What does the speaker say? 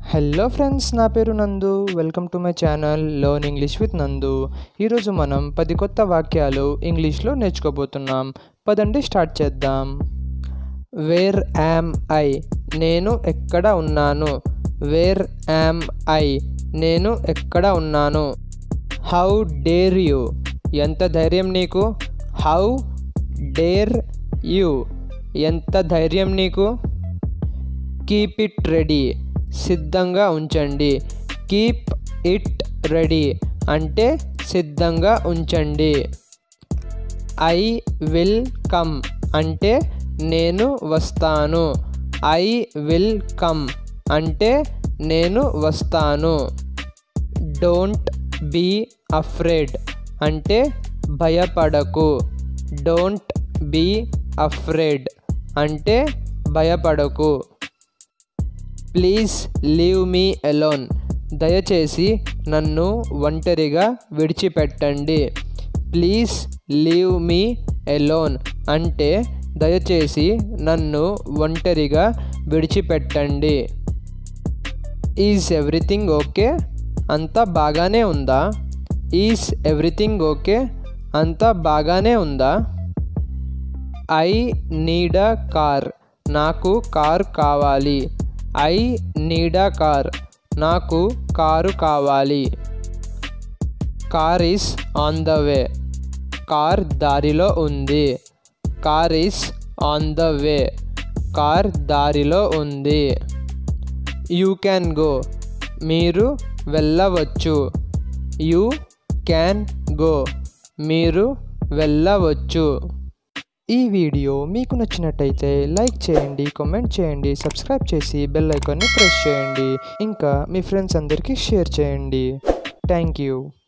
hello friends నా పేరు Nandu welcome to my channel learn English with Nandu ఈరోజు మనం పది కొత్త వాక్యాలు ఇంగ్లీష్లో నేర్చుకోబోతున్నాం పదండి స్టార్ట్ చేద్దాం వేర్ యామ్ ఐ నేను ఎక్కడ ఉన్నాను వేర్ యామ్ ఐ నేను ఎక్కడ ఉన్నాను హౌ డేర్ యూ ఎంత ధైర్యం నీకు హౌ డేర్ యూ ఎంత ధైర్యం నీకు కీప్ ఇట్ రెడీ సిద్ధంగా ఉంచండి కీప్ ఇట్ రెడీ అంటే సిద్ధంగా ఉంచండి ఐ విల్ కమ్ అంటే నేను వస్తాను ఐ విల్ కమ్ అంటే నేను వస్తాను డోంట్ బీ అఫ్రేడ్ అంటే భయపడకు డోంట్ బీ అఫ్రేడ్ అంటే భయపడకు ప్లీజ్ లీవ్ మీ ఎలోన్ దయచేసి నన్ను ఒంటరిగా విడిచిపెట్టండి ప్లీజ్ లీవ్ మీ ఎలోన్ అంటే దయచేసి నన్ను ఒంటరిగా విడిచిపెట్టండి ఈజ్ ఎవ్రీథింగ్ ఓకే అంతా బాగానే ఉందా ఈజ్ ఎవ్రీథింగ్ ఓకే అంతా బాగానే ఉందా ఐ నీడ్ అ కార్ నాకు కార్ కావాలి ఐ నీడ్ అ కార్ నాకు కారు కావాలి car is on the way car దారిలో ఉంది car is on the way car దారిలో ఉంది యూ క్యాన్ గో మీరు వెళ్ళవచ్చు యూ క్యాన్ గో మీరు వెళ్ళవచ్చు ఈ వీడియో మీకు నచ్చినట్టయితే లైక్ చేయండి కామెంట్ చేయండి సబ్స్క్రైబ్ చేసి బెల్ ఐకాన్ని ప్రెస్ చేయండి ఇంకా మీ ఫ్రెండ్స్ అందరికీ షేర్ చేయండి థ్యాంక్ యూ